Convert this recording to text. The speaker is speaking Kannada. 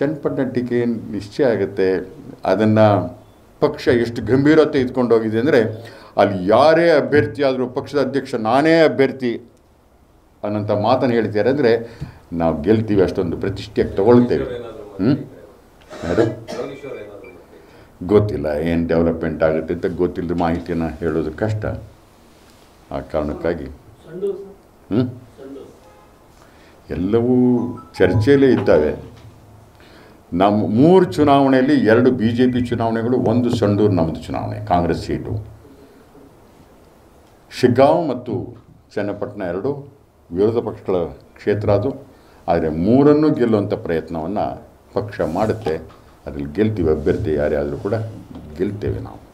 ಚನ್ನಪಟ್ಟಣ ಟಿಕೆ ನಿಶ್ಚಯ ಆಗುತ್ತೆ ಅದನ್ನು ಪಕ್ಷ ಎಷ್ಟು ಗಂಭೀರತೆ ಇದ್ಕೊಂಡು ಹೋಗಿದೆ ಅಂದರೆ ಅಲ್ಲಿ ಯಾರೇ ಅಭ್ಯರ್ಥಿ ಆದರೂ ಪಕ್ಷದ ಅಧ್ಯಕ್ಷ ನಾನೇ ಅಭ್ಯರ್ಥಿ ಅನ್ನೋಂಥ ಮಾತನ್ನು ಹೇಳ್ತಾರೆ ಅಂದರೆ ನಾವು ಗೆಲ್ತೀವಿ ಅಷ್ಟೊಂದು ಪ್ರತಿಷ್ಠೆಯಾಗಿ ತಗೊಳ್ತೇವೆ ಹ್ಞೂ ಯಾರು ಗೊತ್ತಿಲ್ಲ ಏನು ಡೆವಲಪ್ಮೆಂಟ್ ಆಗುತ್ತೆ ಅಂತ ಗೊತ್ತಿಲ್ಲದ ಮಾಹಿತಿಯನ್ನು ಹೇಳೋದು ಕಷ್ಟ ಆ ಕಾರಣಕ್ಕಾಗಿ ಹ್ಞೂ ಎಲ್ಲವೂ ಚರ್ಚೆಯಲ್ಲೇ ಇದ್ದಾವೆ ನಮ್ಮ ಮೂರು ಚುನಾವಣೆಯಲ್ಲಿ ಎರಡು ಬಿ ಜೆ ಪಿ ಚುನಾವಣೆಗಳು ಒಂದು ಸಂಡೂರು ನಮ್ಮದು ಚುನಾವಣೆ ಕಾಂಗ್ರೆಸ್ ಸೀಟು ಶಿಗ್ಗಾಂವ್ ಮತ್ತು ಚನ್ನಪಟ್ಟಣ ಎರಡು ವಿರೋಧ ಪಕ್ಷಗಳ ಕ್ಷೇತ್ರ ಅದು ಆದರೆ ಮೂರನ್ನು ಗೆಲ್ಲುವಂಥ ಪ್ರಯತ್ನವನ್ನು ಪಕ್ಷ ಮಾಡುತ್ತೆ ಅದರಲ್ಲಿ ಗೆಲ್ತೀವಿ ಅಭ್ಯರ್ಥಿ ಯಾರೇ ಆದರೂ ಕೂಡ ಗೆಲ್ತೇವೆ ನಾವು